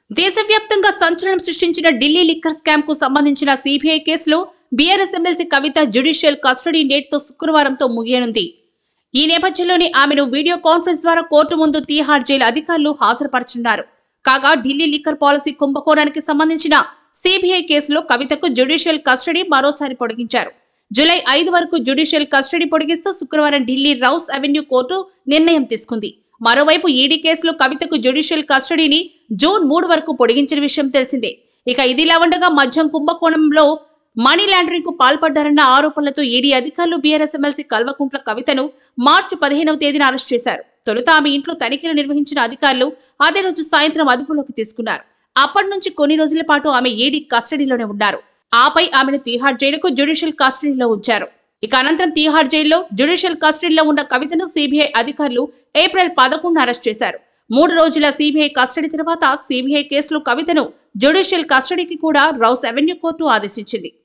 దేశవ్యాప్తంగా సంచలనం సృష్టించిన ఢిల్లీ లిక్కర్ స్కామ్ కు సంబంధించిన సిబిఐ కేసులో BRS MLC Kavitha judicial custody నేటితో శుక్రవారంతో ముగియనుంది ఈ నేపథ్యంలోనే ఆమెను వీడియో కాన్ఫరెన్స్ ద్వారా కోర్టు ముందు తీహార్ జైలు అధికారులు హాజరుపరచున్నారు కాగా ఢిల్లీ లిక్కర్ పాలసీ కుంభకోణానికి సంబంధించిన సిబిఐ కేసులో కవితకు జ్యుడిషియల్ కస్టడీ మరోసారి పొడిగించారు జూలై ఐదు వరకు జ్యుడిషియల్ కస్టడీ పొడిగిస్తూ శుక్రవారం ఢిల్లీ రౌస్ అవెన్యూ కోర్టు నిర్ణయం తీసుకుంది మరోవైపు ఈడీ కేసులో కవితకు జ్యుడిషియల్ కస్టడీని జూన్ మూడు వరకు పొడిగించిన విషయం తెలిసిందే ఇక ఇదిలా ఉండగా మద్యం కుంభకోణంలో మనీ లాండరింగ్ కు పాల్పడ్డారన్న ఆరోపణలతో ఈడీ అధికారులు బీఆర్ఎస్ ఎమ్మెల్సీ కల్వకుంట్ల కవితను మార్చి పదిహేనవ తేదీన అరెస్ట్ చేశారు తొలుత ఆమె ఇంట్లో తనిఖీలు నిర్వహించిన అధికారులు అదే రోజు సాయంత్రం అదుపులోకి తీసుకున్నారు అప్పటి నుంచి కొన్ని రోజుల పాటు ఆమె ఈడీ కస్టడీలోనే ఉన్నారు ఆపై ఆమెను తీహార్ జైలుకు జ్యుడిషియల్ కస్టడీలో ఉంచారు ఇక అనంతరం తీహార్ జైల్లో జ్యుడిషియల్ కస్టడీలో ఉన్న కవితను సిబిఐ అధికారులు ఏప్రిల్ పదకొండున అరెస్ట్ చేశారు మూడు రోజుల సిబిఐ కస్టడీ తర్వాత సిబిఐ కేసులో కవితను జ్యుడిషియల్ కస్టడీకి కూడా రౌస్ అవెన్యూ కోర్టు ఆదేశించింది